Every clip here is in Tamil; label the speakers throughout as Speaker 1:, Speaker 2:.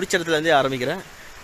Speaker 1: பீச் இடத்துலேருந்தே ஆரம்பிக்கிறேன்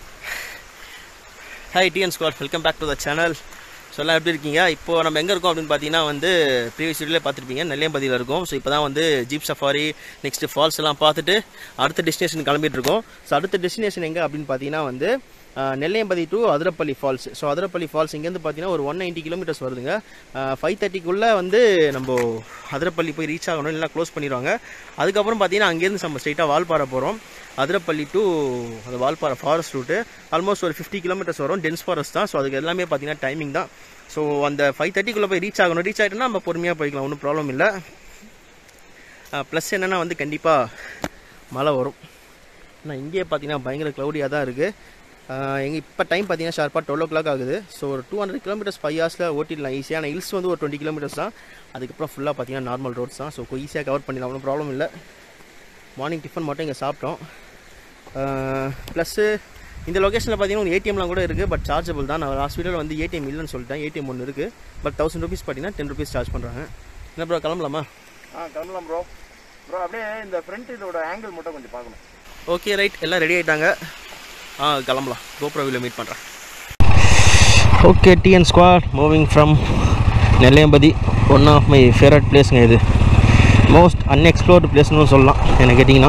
Speaker 1: hi TN squad welcome back to the channel so எல்லாம் எப்படி இருக்கீங்க இப்போ நம்ம எங்கே இருக்கோம் அப்படின்னு பார்த்தீங்கன்னா வந்து ப்ரீவியஸ் வீடியோவில் பார்த்துருப்பீங்க நெல்லியம்பதியில் இருக்கோம் ஸோ இப்போ தான் வந்து ஜீப் சஃபாரி நெக்ஸ்ட்டு ஃபால்ஸ் எல்லாம் பார்த்துட்டு அடுத்த டெஸ்டினேஷன் கிளம்பிட்டு இருக்கோம் ஸோ அடுத்த டெஸ்டினேஷன் எங்கே அப்படின்னு பார்த்தீங்கன்னா வந்து ஆஹ், Nelliyampathy to Athirappilly falls so Athirappilly falls இங்கேருந்து பார்த்தீங்கன்னா ஒரு ஒன் நைன்ட்டி கிலோமீட்டர்ஸ் வருதுங்க ஃபைவ் தேர்ட்டிக்குள்ளே வந்து நம்ம அதிரப்பள்ளி போய் ரீச் ஆகணும் இல்லைனா க்ளோஸ் பண்ணிடுவாங்க அதுக்கப்புறம் பார்த்தீங்கன்னா அங்கேருந்து நம்ம ஸ்ட்ரைட்டாக வால்பாறை போகிறோம் அதிரப்பள்ளி டு அந்த வால்பாறை ஃபாரஸ்ட் ரூட்டு ஆல்மோஸ்ட் ஒரு ஃபிஃப்டி கிலோமீட்டர்ஸ் வரும் டென்ஸ் ஃபாரஸ்ட் தான் ஸோ அதுக்கு எல்லாமே பார்த்தீங்கன்னா டைமிங் தான் ஸோ அந்த ஃபைவ் தேர்ட்டிக்குள்ளே போய் ரீச் ஆகணும் ரீச் ஆகிட்டோன்னா நம்ம பொறுமையாக போய்க்கலாம் ஒன்றும் ப்ராப்ளம் இல்லை ப்ளஸ் என்னென்னா வந்து கண்டிப்பாக மழை வரும் ஆனால் இங்கேயே பார்த்தீங்கன்னா பயங்கர க்ளவுடியாக தான் இருக்குது எங்கள் இப்போ டைம் பார்த்தீங்கன்னா ஷார்ப்பாக டுவெல் ஓ கிளாக் ஆகுது ஸோ ஒரு டூ ஹண்ட்ரட் கிலோமீட்டர்ஸ் ஃபைவ் ஹவர்ஸில் ஓட்டிடலாம் ஈஸியாக ஆனால் ஹில்ஸ் வந்து ஒரு டுவெண்ட்டி கிலோமீட்டர்ஸ் தான் அதுக்கப்புறம் ஃபுல்லாக பார்த்தீங்கன்னா நார்மல் ரோட்ஸ் தான் ஸோ ஈஸியாக கவர் பண்ணிடலாம் ஒன்றும் ப்ராப்ளம் இல்லை மார்னிங் டிஃபன் மட்டும் இங்கே சாப்பிட்டோம் ப்ளஸ்ஸு இந்த லொக்கேஷனில் பார்த்தீங்கன்னா ஒரு ஏடிஎம்லாம் கூட இருக்குது பட் சார்ஜபிள் தான் நான் லாஸ்ட் வீடியோவில் வந்து ஏடிஎம் இல்லைன்னு சொல்லிட்டேன் ஏடிஎம் ஒன்று இருக்குது பட் தௌசண்ட் ருபீஸ் பார்த்தீங்கன்னா டென் ருபீஸ் சார்ஜ் பண்ணுறாங்க என்ன ப்ரோ கிளம்பலாமா
Speaker 2: ஆ கிளம்பலாம் ப்ரோ ப்ரோ அப்படியே இந்த ஃப்ரண்ட் இதோட ஆங்கிள் மட்டும் கொஞ்சம் பார்க்கணும்
Speaker 1: ஓகே ரைட் எல்லாம் ரெடி ஆகிட்டாங்க ஆ கிளம்பலாம் கோப்ரோவில் மீட் பண்ணுறேன் okay TN squad moving from Nelliyampathy one of my favourite பிளேஸுங்க இது மோஸ்ட் அன்எக்ஸ்ப்ளோர்டு பிளேஸ்னு சொல்லலாம் என்ன கேட்டிங்கன்னா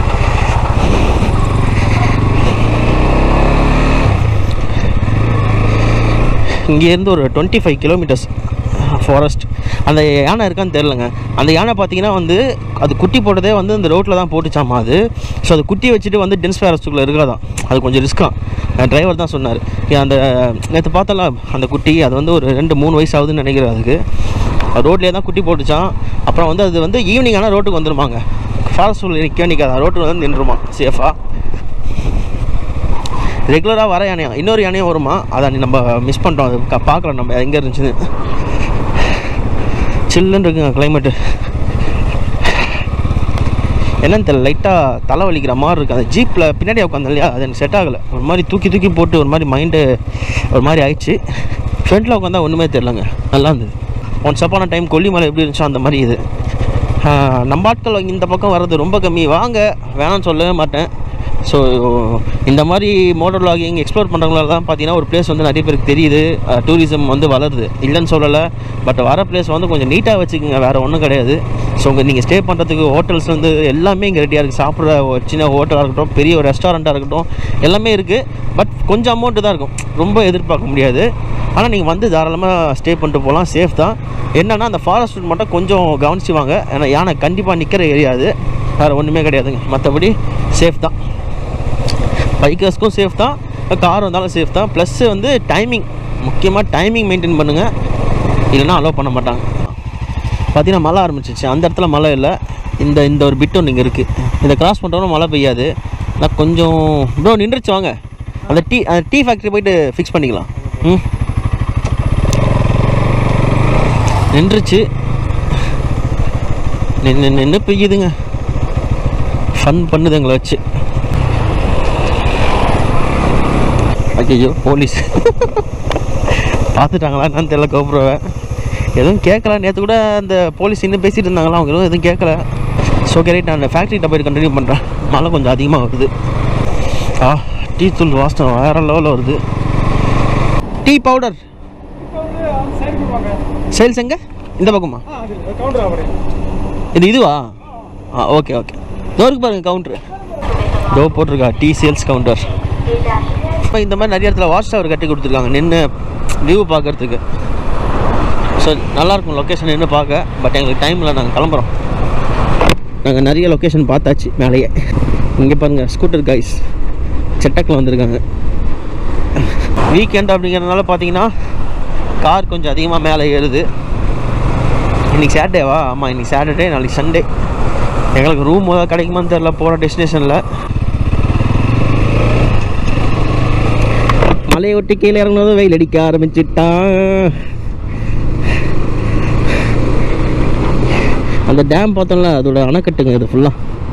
Speaker 1: இங்கேருந்து ஒரு டுவெண்ட்டி ஃபைவ் கிலோமீட்டர்ஸ் ஃபாரஸ்ட் அந்த யானை இருக்கான்னு தெரிலங்க அந்த யானை பார்த்தீங்கன்னா வந்து அது குட்டி போட்டதே வந்து அந்த ரோட்டில் தான் போட்டுச்சாமா அது ஸோ அது குட்டி வச்சுட்டு வந்து டென்ஸ் ஃபாரஸ்ட்டுக்குள்ளே இருக்காதான் அது கொஞ்சம் ரிஸ்க்காக டிரைவர் தான் சொன்னார் அந்த நேற்று பார்த்தல அந்த குட்டி அது வந்து ஒரு ரெண்டு மூணு வயசு ஆகுதுன்னு நினைக்கிறேன் அதுக்கு ரோட்லேயே தான் குட்டி போட்டுச்சான் அப்புறம் வந்து அது வந்து ஈவினிங் ஆனால் ரோட்டுக்கு வந்துருமாங்க ஃபாரஸ்ட் உள்ள நிற்க நிற்காதான் ரோட்டுக்கு வந்து நின்றுமா சேஃபாக ரெகுலராக வர யானையா இன்னொரு யானையும் வருமா அதை நம்ம மிஸ் பண்ணிட்டோம் அது க- பார்க்கலாம் நம்ம எங்கே இருந்துச்சுன்னு சில்லுன்னு இருக்குங்க கிளைமேட்டு என்னன்னு தெரியல லைட்டாக தலை வலிக்கிற மாதிரி இருக்குது அந்த ஜீப்பில் பின்னாடி உட்காந்து இல்லையா அது எனக்கு செட் ஆகலை ஒரு மாதிரி தூக்கி தூக்கி போட்டு ஒரு மாதிரி மைண்டு ஒரு மாதிரி ஆயிடுச்சு ஃப்ரண்ட்டில் உட்காந்தா ஒன்றுமே தெரிலங்க நல்லா இருந்தது ஒன்ஸ் அப்பான டைம் கொல்லிமலை எப்படி இருந்துச்சோ அந்த மாதிரி இது ஆஹ், நம்ம ஆட்கள் இந்த பக்கம் வர்றது ரொம்ப கம்மி வாங்க வேணாம்னு சொல்லவே மாட்டேன் ஸோ இந்த மாதிரி மோட்டர் லாகிங் எக்ஸ்ப்ளோர் பண்ணுறவங்களால தான் பார்த்தீங்கன்னா ஒரு பிளேஸ் வந்து நிறைய பேருக்கு தெரியுது டூரிசம் வந்து வளருது இல்லைன்னு சொல்லலை பட் வர பிளேஸ் வந்து கொஞ்சம் நீட்டாக வச்சுக்கோங்க வேறு ஒன்றும் கிடையாது ஸோ உங்கள் நீங்கள் ஸ்டே பண்ணுறதுக்கு ஹோட்டல்ஸ் வந்து எல்லாமே இங்கே ரெடியாக இருக்குது சாப்பிட்ற ஒரு சின்ன ஹோட்டலாக இருக்கட்டும் பெரிய ஒரு ரெஸ்டாரண்ட்டாக இருக்கட்டும் எல்லாமே இருக்குது பட் கொஞ்சம் அமௌண்ட்டு தான் இருக்கும் ரொம்ப எதிர்பார்க்க முடியாது ஆனால் நீங்கள் வந்து தாராளமாக ஸ்டே பண்ணிட்டு போகலாம் சேஃப் தான் என்னென்னா அந்த ஃபாரஸ்ட் மட்டும் கொஞ்சம் கவனிச்சு வாங்க ஏன்னா யானை கண்டிப்பாக நிற்கிற ஏரியா அது வேறு ஒன்றுமே கிடையாதுங்க மற்றபடி சேஃப் தான் பைக்கர்ஸ்க்கும் சேஃப் தான் கார் வந்தாலும் சேஃப் தான் ப்ளஸ்ஸு வந்து டைமிங் முக்கியமாக டைமிங் மெயின்டைன் பண்ணுங்கள் இல்லைன்னா அலோவ் பண்ண மாட்டாங்க பார்த்தீங்கன்னா மழை ஆரம்பிச்சிச்சு அந்த இடத்துல மழை இல்லை இந்த இந்த ஒரு பிட் ஒன்று இங்கே இருக்குது இதை கிராஸ் பண்ணுறவங்க மழை பெய்யாது நான் கொஞ்சம் ப்ரோ நின்றுச்சு வாங்க அந்த டீ அந்த டீ ஃபேக்ட்ரி போயிட்டு ஃபிக்ஸ் பண்ணிக்கலாம் ம் நின்றுச்சு நின்று நின்று பெய்யுதுங்க ஃபன் பண்ணுது எங்களை வச்சு ஐயோ போலீஸ் பார்த்துட்டாங்களா என்னன்னு தெரியல கோபுரவை எதுவும் கேட்கல நேற்று கூட அந்த போலீஸ் இன்னும் பேசிட்டு இருந்தாங்களா அவங்க எதுவும் எதுவும் கேட்கல ஸோ ரைட் நான் ஃபேக்ட்ரிகிட்ட போய் கண்டினியூ பண்ணுறேன் மழை கொஞ்சம் அதிகமாக வருது ஆ டீ தூள் வாசனை வேறு லெவலில் வருது டீ பவுடர் சேல்ஸ் எங்க இந்த பக்கமா இது இதுவா ஆ ஓகே ஓகே டோருக்கு பாருங்க கவுண்டர் டோ போட்டிருக்கா டீ சேல்ஸ் கவுண்டர் இப்போ இந்த மாதிரி நிறைய இடத்துல வாட்ச் டவர் கட்டி கொடுத்துருக்காங்க நின்று வியூ பார்க்கறதுக்கு ஸோ நல்லாயிருக்கும் லொக்கேஷன் நின்று பார்க்க பட் எங்களுக்கு டைம் இல்லை நாங்கள் கிளம்புறோம் நாங்கள் நிறைய லொக்கேஷன் பார்த்தாச்சு மேலேயே இங்கே பாருங்கள் ஸ்கூட்டர் கைஸ் செட்டக்கில் வந்திருக்காங்க வீக்கெண்ட் அப்படிங்கிறதுனால பார்த்தீங்கன்னா கார் கொஞ்சம் அதிகமாக மேலே ஏறுது இன்றைக்கி சாட்டர்டேவா ஆமாம் இன்றைக்கி சாட்டர்டே நாளைக்கு சண்டே எங்களுக்கு ரூம் ஏதாவது கிடைக்குமான்னு தெரில போகிற டெஸ்டினேஷனில் மலையை ஒட்டி கீழே இறங்கினதும் வெயில் அடிக்க ஆரம்பிச்சிட்டான் அந்த டேம் பார்த்தோம்ல அதோட அணைக்கட்டுங்க இது ஃபுல்லாக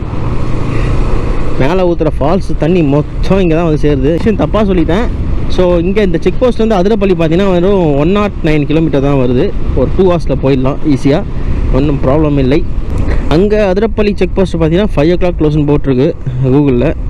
Speaker 1: மேலே ஊற்றுற ஃபால்ஸ் தண்ணி மொத்தம் இங்கே தான் வந்து சேருது விஷயம் தப்பாக சொல்லிட்டேன் ஸோ இங்கே இந்த செக் போஸ்ட் வந்து அதிரப்பள்ளி பார்த்தீங்கன்னா வெறும் ஒன் நாட் நைன் கிலோமீட்டர் தான் வருது ஒரு டூ ஹவர்ஸில் போயிடலாம் ஈஸியாக ஒன்றும் ப்ராப்ளம் இல்லை அங்கே அதிரப்பள்ளி செக் போஸ்ட் பார்த்தீங்கன்னா ஃபைவ் ஓ கிளாக் க்ளோஸ்னு போட்டிருக்கு கூகுளில்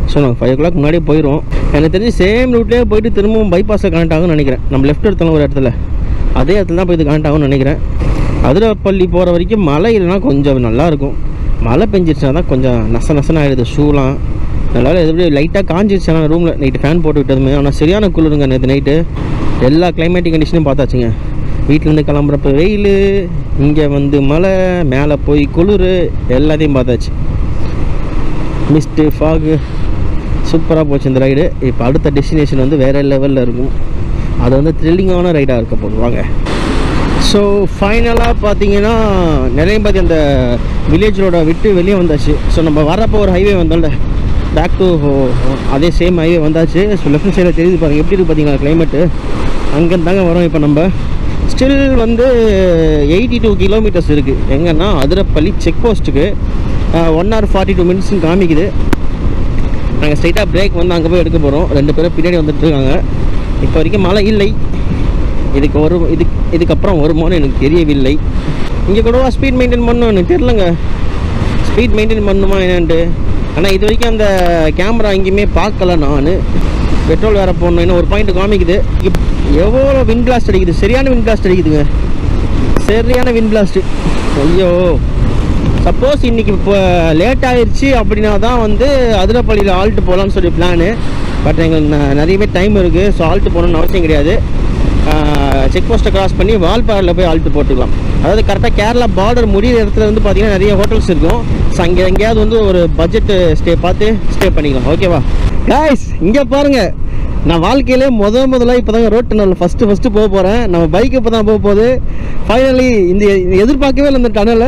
Speaker 1: ஸோ நாங்கள் ஃபைவ் ஓ கிளாக் முன்னாடியே போயிடுவோம் எனக்கு தெரிஞ்சு சேம் ரூட்லேயே போயிட்டு திரும்பவும் பைபாஸை கனெக்ட் ஆகும்னு நினைக்கிறேன் நம்ம லெஃப்ட் எடுத்தோம் ஒரு இடத்துல அதே இடத்துல தான் போய் இது கனெக்ட் ஆகும்னு நினைக்கிறேன் அதிரப்பள்ளி போகிற வரைக்கும் மழை இல்லைன்னா கொஞ்சம் நல்லா இருக்கும் மழை பெஞ்சிருச்சுனா தான் கொஞ்சம் நச நசன ஆகிடுது ஷூலாம் அதனால் எப்படி லைட்டாக காஞ்சிருச்சு ஆனால் ரூமில் நைட்டு ஃபேன் போட்டு விட்டதுமே ஆனால் சரியான குளிருங்க நேற்று நைட்டு எல்லா கிளைமேட்டிக் கண்டிஷனும் பார்த்தாச்சுங்க வீட்டிலேருந்து கிளம்புறப்ப வெயில் இங்கே வந்து மழை மேலே போய் குளிர் எல்லாத்தையும் பார்த்தாச்சு மிஸ்ட்டு ஃபாகு சூப்பராக போச்சு இந்த ரைடு இப்போ அடுத்த டெஸ்டினேஷன் வந்து வேறு லெவலில் இருக்கும் அது வந்து த்ரில்லிங்கான ரைடாக இருக்க போகுது வாங்க ஸோ ஃபைனலாக பார்த்தீங்கன்னா நிறைய பார்த்து அந்த வில்லேஜ் ரோட விட்டு வெளியே வந்தாச்சு ஸோ நம்ம வரப்போ ஒரு ஹைவே வந்தோம்ல பேக் டு அதே சேம் ஹைவே வந்தாச்சு ஸோ லெஃப்ட் சைடில் தெரியுது பாருங்க எப்படி இருக்கு பார்த்தீங்களா கிளைமேட்டு அங்கேருந்து தாங்க வரோம் இப்போ நம்ம ஸ்டில் வந்து எயிட்டி டூ கிலோமீட்டர்ஸ் இருக்குது எங்கன்னா அதிரப்பள்ளி செக் போஸ்ட்டுக்கு ஒன் ஹவர் ஃபார்ட்டி டூ மினிட்ஸ்னு காமிக்குது நாங்கள் ஸ்ட்ரைட்டாக பிரேக் வந்து அங்கே போய் எடுக்க போகிறோம் ரெண்டு பேரும் பின்னாடி வந்துட்டு இருக்காங்க இப்போ வரைக்கும் மழை இல்லை இதுக்கு ஒரு இதுக்கு இதுக்கப்புறம் வருமோன்னு எனக்கு தெரியவில்லை இங்கே கூடவா ஸ்பீட் மெயின்டைன் பண்ணணும் எனக்கு தெரிலங்க ஸ்பீட் மெயின்டைன் பண்ணணுமா என்னன்ட்டு ஆனால் இது வரைக்கும் அந்த கேமரா எங்கேயுமே பார்க்கல நான் பெட்ரோல் வேறு போடணும் இன்னும் ஒரு பாயிண்ட் காமிக்குது இப் எவ்வளோ விண்ட் பிளாஸ்ட் அடிக்குது சரியான விண்ட் பிளாஸ்ட் அடிக்குதுங்க சரியான விண்ட் பிளாஸ்ட் ஐயோ சப்போஸ் இன்னைக்கு இப்போ லேட் ஆயிடுச்சு அப்படின்னா தான் வந்து அதிரப்பள்ளியில் ஆல்ட்டு போகலான்னு சொல்லி பிளானு பட் எங்களுக்கு ந- நிறையவே டைம் இருக்குது ஸோ ஆல்ட்டு போகணுன்னு அவசியம் கிடையாது செக் போஸ்ட்டை கிராஸ் பண்ணி வால்பாறையில் போய் ஆல்ட்டு போட்டுக்கலாம் அதாவது கரெக்டாக கேரளா பார்டர் முடியிற இடத்துல வந்து பார்த்தீங்கன்னா நிறைய ஹோட்டல்ஸ் இருக்கும் ஸோ அங்கே எங்கேயாவது வந்து ஒரு பட்ஜெட் ஸ்டே பார்த்து ஸ்டே பண்ணிக்கலாம் ஓகேவா காய்ஸ் இங்கே பாருங்கள் நான் வாழ்க்கையிலே முத முதல்ல இப்போ தாங்க ரோட் டனல் ஃபஸ்ட்டு ஃபஸ்ட்டு போக போகிறேன் நம்ம பைக் இப்போ தான் போக போகுது ஃபைனலி இந்த இந்த எதிர்பார்க்கவே இல்லை இந்த டனலை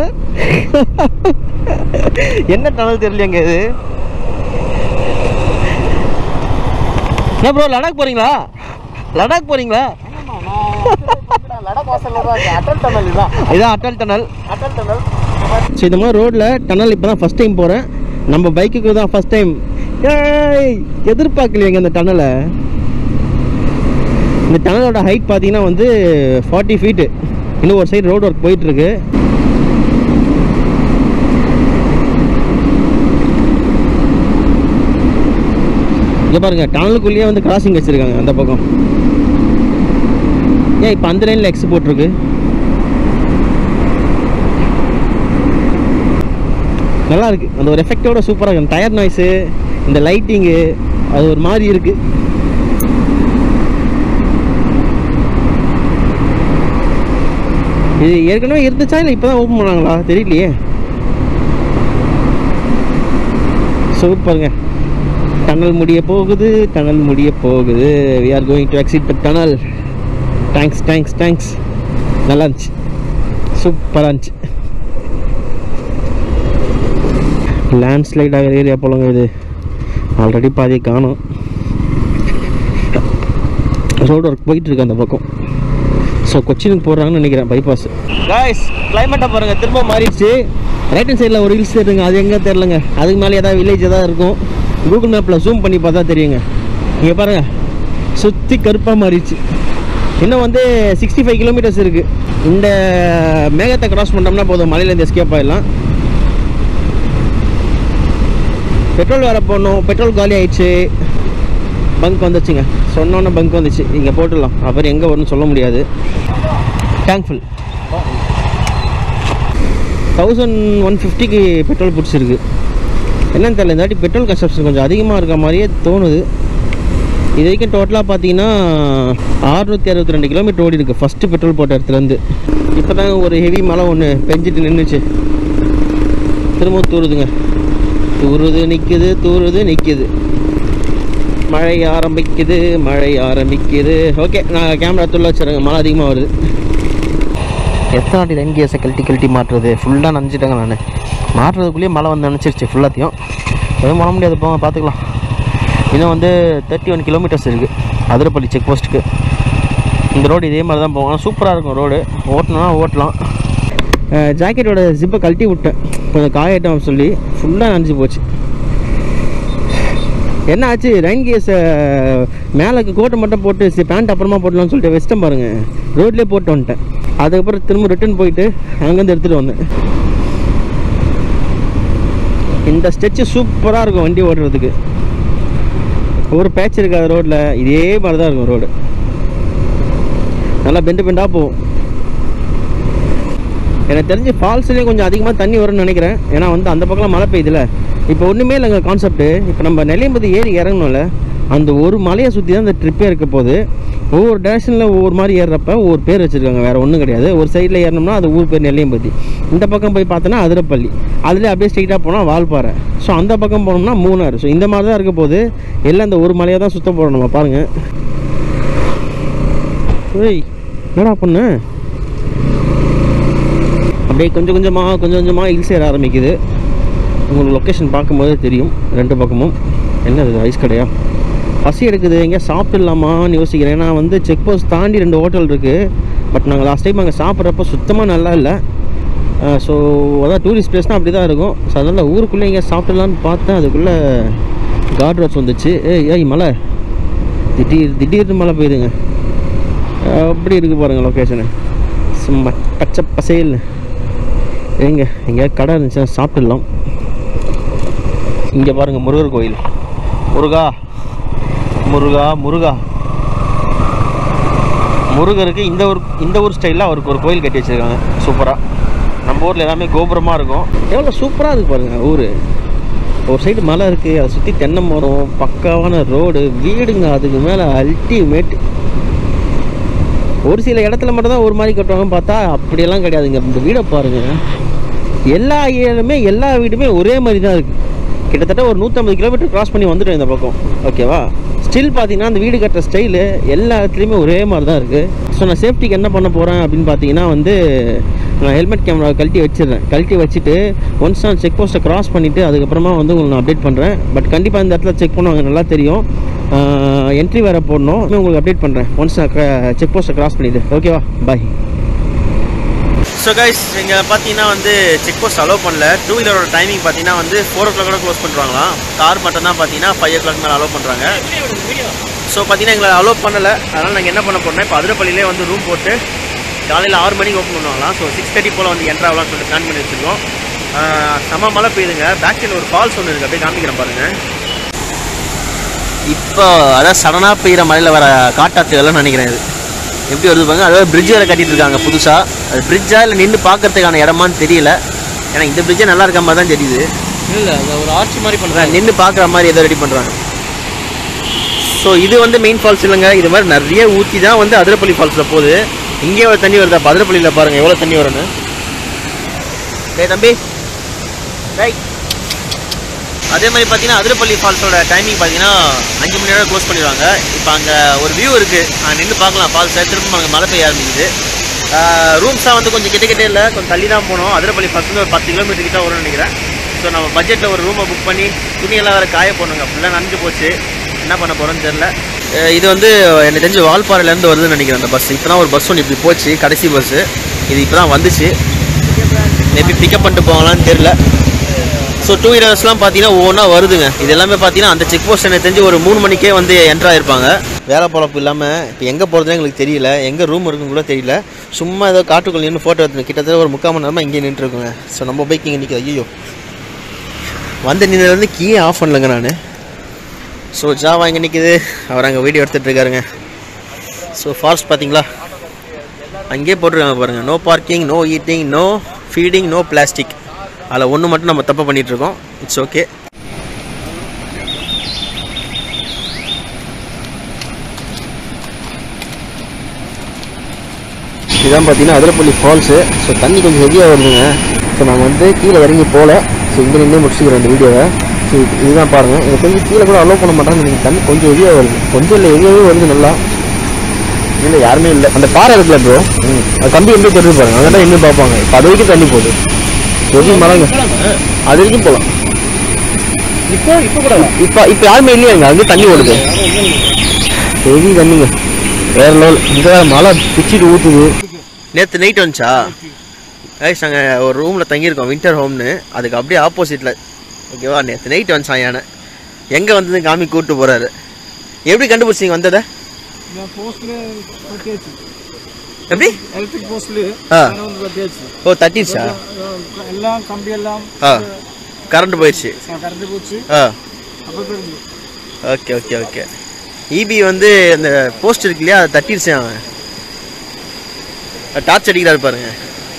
Speaker 1: என்ன டனல் தெரியலையாங்க இது என்ன ப்ரோ லடாக் போகிறீங்களா லடாக் போகிறீங்களா
Speaker 2: லடாக் வாசல்ல தான் இருக்கு. அடல் டனல் இதுதான்
Speaker 1: இதான் Atal tunnel
Speaker 2: Atal tunnel
Speaker 1: so இந்த மாதிரி ரோட்டில் டனல் இப்போ தான் ஃபஸ்ட் டைம் போகிறேன் நம்ம பைக்குக்கு தான் ஃபஸ்ட் டைம் ஏய் எதிர்பார்க்கலையேங்க இந்த டனலை இந்த டனலோட ஹைட் பார்த்தீங்கன்னா வந்து ஃபார்ட்டி ஃபீட்டு இன்னும் ஒரு சைடு ரோடு ஒர்க் போயிட்டுருக்கு இங்கே பாருங்க டனலுக்குள்ளேயே வந்து கிராசிங் வச்சுருக்காங்க அந்த பக்கம் ஏன் இப்போ அந்த லைனில் எக்ஸ் போட்டிருக்கு நல்லா இருக்கு அந்த ஒரு எஃபெக்டோட சூப்பராக இருக்கு டயர் நாய்ஸு இந்த லைட்டிங்கு அது ஒரு மாதிரி இருக்கு இது ஏற்கனவே இருந்துச்சா இல்லை இப்போ தான் ஓப்பன் பண்ணாங்களா தெரியலையே சூப்பருங்க டனல் முடிய போகுது டனல் முடிய போகுது we are going to exit the tunnel thanks thanks thanks நல்லா இருந்துச்சு சூப்பராக இருந்துச்சு லேண்ட்ஸ்லைட் ஆகிற ஏரியா போலங்க இது ஆல்ரெடி பாதி காணும் ரோடு ஒர்க் போயிட்டு இருக்கு அந்த பக்கம் ஸோ கொச்சினுக்கு போடுறாங்கன்னு நினைக்கிறேன் பைபாஸ் காய்ஸ் கிளைமேட்டை பாருங்க திரும்ப மாறிடுச்சு ரைட் ஹேண்ட் சைடில் ஒரு ஹில்ஸ் தெரியுங்க அது எங்கே தெரிலங்க அதுக்கு மேலே ஏதாவது வில்லேஜ் ஏதாவது இருக்கும் கூகுள் மேப்பில் ஜூம் பண்ணி பார்த்தா தெரியுங்க இங்கே பாருங்க சுற்றி கருப்பாக மாறிடுச்சு இன்னும் வந்து சிக்ஸ்டி ஃபைவ் கிலோமீட்டர்ஸ் இருக்குது இந்த மேகத்தை கிராஸ் பண்ணோம்னா போதும் மலையிலேருந்து எஸ்கேப் ஆகிடலாம் பெட்ரோல் வேற போடணும் பெட்ரோல் காலி ஆயிடுச்சு பங்க் வந்துச்சுங்க சொன்னோன்னே பங்க் வந்துச்சு இங்கே போட்டுடலாம் அப்புறம் எங்கே வரும்னு சொல்ல முடியாது டேங்க் ஃபுல் தௌசண்ட் ஒன் ஃபிஃப்டிக்கு பெட்ரோல் பிடிச்சிருக்கு என்னன்னு தெரியல இந்த வாட்டி பெட்ரோல் கன்சப்ஷன் கொஞ்சம் அதிகமாக இருக்க மாதிரியே தோணுது இது வரைக்கும் டோட்டலாக பார்த்தீங்கன்னா அறுநூற்றி அறுபத்தி ரெண்டு கிலோமீட்டர் ஓடி இருக்கு ஃபஸ்ட்டு பெட்ரோல் போட்ட இடத்துலேருந்து இப்போ தான் ஒரு ஹெவி மழை ஒன்று பெஞ்சிட்டு நின்றுச்சு திரும்பவும் தூருதுங்க தூறுது நிற்குது தூறுது நிற்குது மழை ஆரம்பிக்குது மழை ஆரம்பிக்குது ஓகே நான் கேமரா துள்ள வச்சுருங்க மழை அதிகமாக வருது எத்தனை வாட்டி லைன் கேஸை கழட்டி கழட்டி மாட்டுறது ஃபுல்லாக நனைஞ்சிட்டேங்க நான் மாட்டுறதுக்குள்ளேயே மழை வந்து நினச்சிருச்சு ஃபுல்லாத்தையும் எதுவும் பண்ண முடியாது போங்க பார்த்துக்கலாம் இன்னும் வந்து தேர்ட்டி ஒன் கிலோமீட்டர்ஸ் இருக்குது அதிரப்பள்ளி செக் போஸ்ட்டுக்கு இந்த ரோடு இதே மாதிரி தான் போகும் சூப்பராக இருக்கும் ரோடு ஓட்டணும்னா ஓட்டலாம் ஜாக்கெட்டோட ஜிப்பை கழட்டி விட்டேன் கொஞ்சம் காயட்டும் சொல்லி ஃபுல்லாக நனைஞ்சு போச்சு என்ன ஆச்சு ரெயின் கேஸை மேலே கோட்டை மட்டும் போட்டு சரி பேண்ட் அப்புறமா போட்டலாம்னு சொல்லிட்டு வச்சிட்டேன் பாருங்க ரோட்லேயே போட்டு வந்துட்டேன் அதுக்கப்புறம் திரும்ப ரிட்டர்ன் போயிட்டு அங்கேருந்து எடுத்துகிட்டு வந்தேன் இந்த ஸ்டெச்சு சூப்பராக இருக்கும் வண்டி ஓட்டுறதுக்கு ஒரு பேட்ச் இருக்காது ரோட்டில் இதே மாதிரி தான் இருக்கும் ரோடு நல்லா பெண்டு பெண்டாக போகும் எனக்கு தெரிஞ்சு ஃபால்ஸ்லேயும் கொஞ்சம் அதிகமாக தண்ணி வரும்னு நினைக்கிறேன் ஏன்னா வந்து அந்த பக்கம் மழை பெய்யுதுல இப்போ ஒன்றுமே இல்லைங்க கான்செப்ட்டு இப்போ நம்ம நெல்லியம்பதி ஏறி இறங்கணும்ல அந்த ஒரு மலையை சுற்றி தான் அந்த ட்ரிப்பே இருக்க போகுது ஒவ்வொரு டேரக்ஷனில் ஒவ்வொரு மாதிரி ஏறுறப்ப ஒவ்வொரு பேர் வச்சுருக்காங்க வேறு ஒன்றும் கிடையாது ஒரு சைடில் ஏறினோம்னா அது ஊர் பேர் நெல்லியம்பதி இந்த பக்கம் போய் பார்த்தோன்னா அதிரப்பள்ளி அதில் அப்படியே ஸ்ட்ரெயிட்டாக போனால் வால்பாறை ஸோ அந்த பக்கம் போனோம்னா மூணாறு ஸோ இந்த மாதிரி தான் இருக்க போகுது எல்லாம் இந்த ஒரு மலையை தான் சுத்த போகிறோம் நம்ம பாருங்கள் ஏய் என்னடா பண்ணு அப்படியே கொஞ்சம் கொஞ்சமாக கொஞ்சம் கொஞ்சமாக ஹில்ஸ் ஏற ஆரம்பிக்குது உங்களுக்கு லொக்கேஷன் பார்க்கும்போது தெரியும் ரெண்டு பக்கமும் என்ன இது ஐஸ் கடையா பசி எடுக்குது எங்கேயா சாப்பிடலாமான்னு யோசிக்கிறேன் ஏன்னா வந்து செக் போஸ்ட் தாண்டி ரெண்டு ஹோட்டல் இருக்குது பட் நாங்கள் லாஸ்ட் டைம் அங்கே சாப்பிட்றப்ப சுத்தமாக நல்லா இல்லை ஸோ அதான் டூரிஸ்ட் பிளேஸ்னால் அப்படி தான் இருக்கும் ஸோ அதனால் ஊருக்குள்ளே எங்கேயா சாப்பிடலான்னு பார்த்தேன் அதுக்குள்ளே காட் ரோட்ஸ் வந்துச்சு ஏய் ஏய் மலை திடீர் திடீர்னு மழை பெய்யுதுங்க அப்படி இருக்கு பாருங்க லொக்கேஷனு சும்மா பச்சை பசேல் எங்க எங்கேயா கடை இருந்துச்சுன்னா சாப்பிட்டுடலாம் இங்கே பாருங்க முருகர் கோயில் முருகா முருகா முருகா முருகருக்கு இந்த ஒரு இந்த ஊர் ஸ்டைலில் அவருக்கு ஒரு கோயில் கட்டி வச்சிருக்காங்க சூப்பராக நம்ம ஊரில் எல்லாமே கோபுரமாக இருக்கும் எவ்வளோ சூப்பராக இருக்கு பாருங்க ஊர் ஒரு சைடு மலை இருக்குது அதை சுற்றி தென்னை மரம் பக்காவான ரோடு வீடுங்க அதுக்கு மேலே அல்டிமேட் ஒரு சில இடத்துல மட்டும் தான் ஒரு மாதிரி கட்டுவாங்க பார்த்தா அப்படியெல்லாம் கிடையாதுங்க இந்த வீடை பாருங்க எல்லா ஏரியாலுமே எல்லா வீடுமே ஒரே மாதிரி தான் இருக்குது கிட்டத்தட்ட ஒரு நூற்றம்பது கிலோமீட்டர் கிராஸ் பண்ணி வந்துட்டோம் இந்த பக்கம் ஓகேவா ஸ்டில் பார்த்தீங்கன்னா அந்த வீடு கட்டுற ஸ்டைலு எல்லா இடத்துலையுமே ஒரே மாதிரி தான் இருக்குது ஸோ நான் சேஃப்டிக்கு என்ன பண்ண போகிறேன் அப்படின்னு பார்த்தீங்கன்னா வந்து நான் ஹெல்மெட் கேமரா கழட்டி வச்சிடுறேன் கழட்டி வச்சுட்டு ஒன்ஸ் நான் செக் போஸ்ட்டை கிராஸ் பண்ணிவிட்டு அதுக்கப்புறமா வந்து உங்களுக்கு நான் அப்டேட் பண்ணுறேன் பட் கண்டிப்பாக இந்த இடத்துல செக் பண்ணுவாங்க நல்லா தெரியும் என்ட்ரி வேறு போடணும் நான் உங்களுக்கு அப்டேட் பண்ணுறேன் ஒன்ஸ் நான் செக் போஸ்ட்டை கிராஸ் பண்ணிவிட்டு ஓகேவா பாய் ஸோ கைஸ் இங்கே பார்த்தீங்கன்னா வந்து செக் போஸ்ட் அலோவ் பண்ணல டூ வீலரோட டைமிங் பார்த்தீங்கன்னா வந்து ஃபோர் ஓ கிளாக் க்ளோஸ் பண்ணுறாங்களாம் கார் மட்டும் தான் பார்த்தீங்கன்னா ஃபைவ் ஓ கிளாக் மேலே அலோவ் பண்ணுறாங்க ஸோ பார்த்தீங்கன்னா எங்களை அலோவ் பண்ணலை அதனால் நாங்கள் என்ன பண்ண போறோம்னா இப்போ அதிரப்பள்ளியிலே வந்து ரூம் போட்டு காலையில் ஆறு மணிக்கு ஓப்பன் பண்ணுவாங்களாம் ஸோ சிக்ஸ் தேர்ட்டி போல் வந்து என்ட்ரு ஆகலாம்னு சொல்லிட்டு பிளான் பண்ணி வச்சுருக்கோம் ஆஹ் செம மழை பெய்யுதுங்க பேக் சைடில் ஒரு ஃபால்ஸ் ஒன்று இருக்குது அப்படியே காமிக்கிறேன் பாருங்கள் இப்போ அதான் சடனாக பெய்கிற மழையில் வர காட்டாற்றுகள்லாம் நினைக்கிறேன் இது எப்படி வருது பாருங்க அதாவது பிரிட்ஜ் வேறு கட்டிட்டு இருக்காங்க புதுசாக அது பிரிட்ஜா இல்லை நின்று பார்க்கறதுக்கான இடமான்னு தெரியல ஏன்னா இந்த பிரிட்ஜே நல்லா இருக்க மாதிரி தான் தெரியுது
Speaker 3: இல்லை அது ஒரு ஆட்சி மாதிரி பண்ணுறாங்க
Speaker 1: நின்று பார்க்குற மாதிரி ஏதோ ரெடி பண்ணுறாங்க ஸோ இது வந்து மெயின் ஃபால்ஸ் இல்லைங்க இது மாதிரி நிறைய ஊற்றி தான் வந்து அதிரப்பள்ளி ஃபால்ஸில் போகுது இங்கே ஒரு தண்ணி வருது அப்போ அதிரப்பள்ளியில் பாருங்கள் எவ்வளோ தண்ணி வரும்னு டேய் தம்பி ரைட் அதே மாதிரி பார்த்தீங்கன்னா அதிரப்பள்ளி ஃபால்ஸோட டைமிங் பார்த்தீங்கன்னா அஞ்சு மணி நேரம் க்ளோஸ் பண்ணிடுவாங்க இப்போ அங்கே ஒரு வியூ இருக்குது அங்கே நின்று பார்க்கலாம் ஃபால்ஸை திரும்ப அங்கே மழை பெய்ய ஆரம்பிக்குது ரூம்ஸாக வந்து கொஞ்சம் கிட்ட கிட்ட இல்லை கொஞ்சம் தள்ளி தான் போனோம் அதிரப்பள்ளி ஃபஸ்ட்டு ஒரு பத்து கிலோமீட்டர் கிட்ட வரும்னு நினைக்கிறேன் ஸோ நம்ம பட்ஜெட்டில் ஒரு ரூமை புக் பண்ணி துணியெல்லாம் வேறு காய போடணுங்க ஃபுல்லாக நனைஞ்சு போச்சு என்ன பண்ண போகிறோன்னு தெரில இது வந்து எனக்கு தெரிஞ்சு வால்பாறையிலேருந்து வருதுன்னு நினைக்கிறேன் அந்த பஸ் இப்போ தான் ஒரு பஸ் ஒன்று இப்படி போச்சு கடைசி பஸ்ஸு இது இப்போ தான் வந்துச்சு மேபி பிக்கப் பண்ணிட்டு போகலான்னு தெரில ஸோ டூ வீலர்ஸ்லாம் பார்த்தீங்கன்னா ஒவ்வொன்றா வருதுங்க இது எல்லாமே பார்த்தீங்கன்னா அந்த செக் போஸ்ட் எனக்கு தெரிஞ்சு ஒரு மூணு மணிக்கே வந்து என்ட்ரு ஆயிருப்பாங்க வேலை பொழப்பு இல்லாமல் இப்போ எங்கே போகிறதுனே எங்களுக்கு தெரியல எங்கே ரூம் இருக்குன்னு கூட தெரியல சும்மா ஏதோ காட்டுக்குள்ள நின்று ஃபோட்டோ எடுத்து கிட்டத்தட்ட ஒரு முக்கால் மணி நேரமாக இங்கே நின்றுருக்குங்க ஸோ நம்ம பைக் இங்கே நிற்கிது ஐயோ வந்து நின்றுலேருந்து கீயே ஆஃப் பண்ணலங்க நான் ஸோ ஜாவா இங்கே நிற்கிது அவர் அங்கே வீடியோ எடுத்துகிட்டு இருக்காருங்க ஸோ ஃபால்ஸ் பார்த்தீங்களா அங்கேயே போட்டிருக்காங்க பாருங்கள் no parking no eating no feeding no plastic அதில் ஒன்று மட்டும் நம்ம தப்பு பண்ணிட்டு இருக்கோம் இட்ஸ் ஓகே இதுதான் பார்த்தீங்கன்னா அதிரப்பள்ளி ஃபால்ஸு ஸோ தண்ணி கொஞ்சம் ஹெவியாக வருதுங்க ஸோ நாங்கள் வந்து கீழே இறங்கி போகல ஸோ இங்கே நின்று முடிச்சுக்கிறோம் இந்த வீடியோவை ஸோ இது- இதுதான் பாருங்கள் எனக்கு கொஞ்சம் கீழே கூட அலோவ் பண்ண மாட்டாங்க எனக்கு தண்ணி கொஞ்சம் ஹெவியாக வருது கொஞ்சம் இல்லை ஹெவியாகவே வருது நல்லா இல்லை யாருமே இல்லை அந்த பாறை இருக்குல்ல ப்ரோ அது கம்பி எங்கே தெரிஞ்சு பாருங்க அங்கே தான் இன்னும் பார்ப்பாங்க இப்போ அது வரைக்கும் தண்ணி போகுது ஹெவி மரங்க அது வரைக்கும் போகலாம்
Speaker 3: இப்போ இப்போ கூட
Speaker 1: இப்போ இப்போ யாருமே இல்லையாங்க அங்கே தண்ணி ஓடுது ஹெவி தண்ணிங்க வேற லெவல் இங்கே மழை பிச்சுட்டு ஊற்றுது நேற்று நைட் வந்துச்சா கைஸ் நாங்கள் ஒரு ரூமில் தங்கியிருக்கோம் வின்டர் ஹோம்னு அதுக்கு அப்படியே ஆப்போசிட்டில் ஓகேவா நேற்று நைட் வந்துச்சான் யானை எங்கே வந்தது காமி கூப்பிட்டு போகிறாரு எப்படி கண்டுபிடிச்சிங்க வந்ததை
Speaker 3: நான் போஸ்ட்ல கட்டியாச்சு
Speaker 1: எப்படி
Speaker 3: எலக்ட்ரிக் போஸ்ட்ல
Speaker 1: ஆ
Speaker 3: வந்து கட்டியாச்சு
Speaker 1: ஓ தட்டிடுச்சா
Speaker 3: எல்லாம் கம்பி எல்லாம்
Speaker 1: ஆ கரண்ட் போயிடுச்சு
Speaker 3: கறந்து போச்சு
Speaker 1: ஆ
Speaker 3: அப்போ தெரிஞ்சு
Speaker 1: ஓகே ஓகே ஓகே இபி வந்து அந்த போஸ்ட் இருக்கு இல்லையா அதை தட்டிடுச்சேன் அவன் டார்ச் அடிக்கிறாரு பாருங்க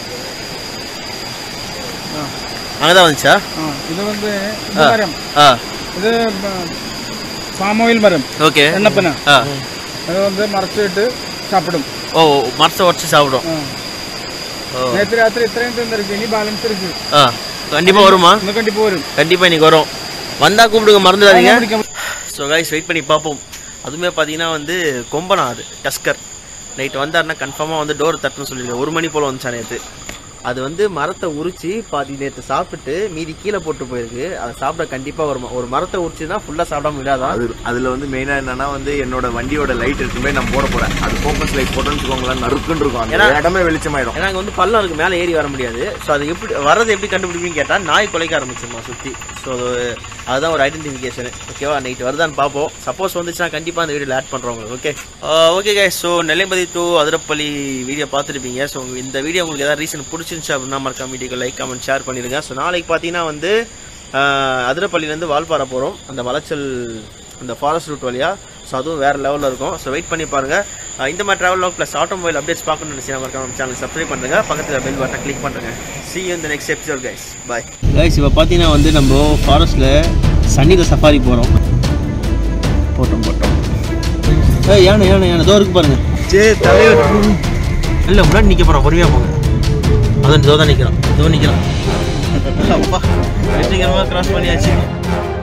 Speaker 1: அங்கே தான் வந்துச்சா
Speaker 3: ஆ இது வந்து இந்த மரம்
Speaker 1: ஆ
Speaker 3: இது பாம் ஆயில் மரம்
Speaker 1: ஓகே
Speaker 3: எண்ணப்பன
Speaker 1: ஆ
Speaker 3: அது வந்து மறைச்சிட்டு சாப்பிடும்
Speaker 1: ஓ மரத்தை உடச்சி சாப்பிடும்
Speaker 3: ஆ.
Speaker 1: ஓ
Speaker 3: நேற்று ராத்திரி இത്രയും തിന്നിருக்கு இனி பேலன்ஸ் இருக்கு
Speaker 1: ஆ கண்டிப்பாக வருமா
Speaker 3: இன்னும் கண்டிப்பா வரும்
Speaker 1: கண்டிப்பாக இன்னைக்கு வரும் வந்தால் கூப்பிடுங்க மறந்துடாதீங்க
Speaker 3: பிடிக்க
Speaker 1: ஸோ கைஸ் வெயிட் பண்ணி பார்ப்போம் அதுவுமே பார்த்தீங்கன்னா வந்து கொம்பனா அது டஸ்கர் நைட் வந்தாருன்னா கன்ஃபார்மாக வந்து டோர் தட்டுன்னு சொல்லியிருக்கேன் ஒரு மணி போல் வந்துச்சா நேற்று அது வந்து மரத்தை உரிச்சு பாதி நேற்று சாப்பிட்டுட்டு மீதி கீழே போட்டு போயிருக்கு அதை சாப்பிட கண்டிப்பாக வருமா ஒரு மரத்தை உரிச்சுன்னா ஃபுல்லாக சாப்பிடாம விடாதான்
Speaker 2: அது அதுல வந்து மெயினா என்னன்னா வந்து என்னோட வண்டியோட லைட் இருக்குமே நான் போட போறேன் அது ஃபோக்கஸ் லைட் போட்டோன்னு வச்சுக்கோங்களேன் நறுக்குன்னு இருக்கும் அந்த
Speaker 1: ஏன்னா-
Speaker 2: இடமே வெளிச்சமாயிடும்
Speaker 1: ஏன்னா அங்கே வந்து பள்ளம் இருக்கு மேலே ஏறி வர முடியாது ஸோ அது எப்படி வரது எப்படி கண்டுபிடிப்பீங்கன்னு கேட்டால் நாய் குலைக்க ஆரம்பிச்சிருமா சுற்றி ஸோ அதுதான் ஒரு ஐடென்டிஃபிகேஷன் ஓகேவா நைட் வருதான்னு பார்ப்போம் சப்போஸ் வந்துச்சுன்னா கண்டிப்பாக அந்த வீடியோவில் ஆட் பண்ணுறோம் உங்களுக்கு okay okay okay so Nelliyampathy to Athirappilly video பார்த்துருப்பீங்க ஸோ இந்த வீடியோ உங்களுக்கு ஏதாவது ரீசன் பிடிச்சிருந்துச்சு அப்படின்னா மறக்காம வீடியோக்கு லைக் கமெண்ட் ஷேர் பண்ணிடுங்க ஸோ நாளைக்கு பார்த்தீங்கன்னா வந்து ஆஹ், அதிரப்பள்ளியிலேருந்து வால்பாறை போகிறோம் அந்த மலைச்சல் அந்த ஃபாரஸ்ட் ரூட் வழியா ஸோ அதுவும் வேறு லெவலில் இருக்கும் ஸோ வெயிட் பண்ணி பாருங்கள் அஹ் இந்த மாதிரி travel log plus automobile updates பார்க்கணும்னு நினச்சி மறக்காம சேனல் சப்ஸ்கிரைப் பண்ணுங்க பக்கத்தில் பெல் பட்டன் கிளிக் பண்ணுங்க see you in the next episode guys bye guys இப்போ பார்த்தீங்கன்னா வந்து நம்ம ஃபாரஸ்ட்டில் சன்னித சஃபாரி போகிறோம் போட்டோம் போட்டோம் ஏய் யானை யானை யானை தோ இருக்கு பாருங்க
Speaker 2: சரி தலைவர்
Speaker 1: இல்லை முன்னாடி நிற்க போகிறோம் பொறுமையாக போங்க அதான் இதோ தான் நிற்கிறான் இதோ நிற்கிறான் அப்பா வெற்றிகரமாக கிராஸ் பண்ணியாச்சு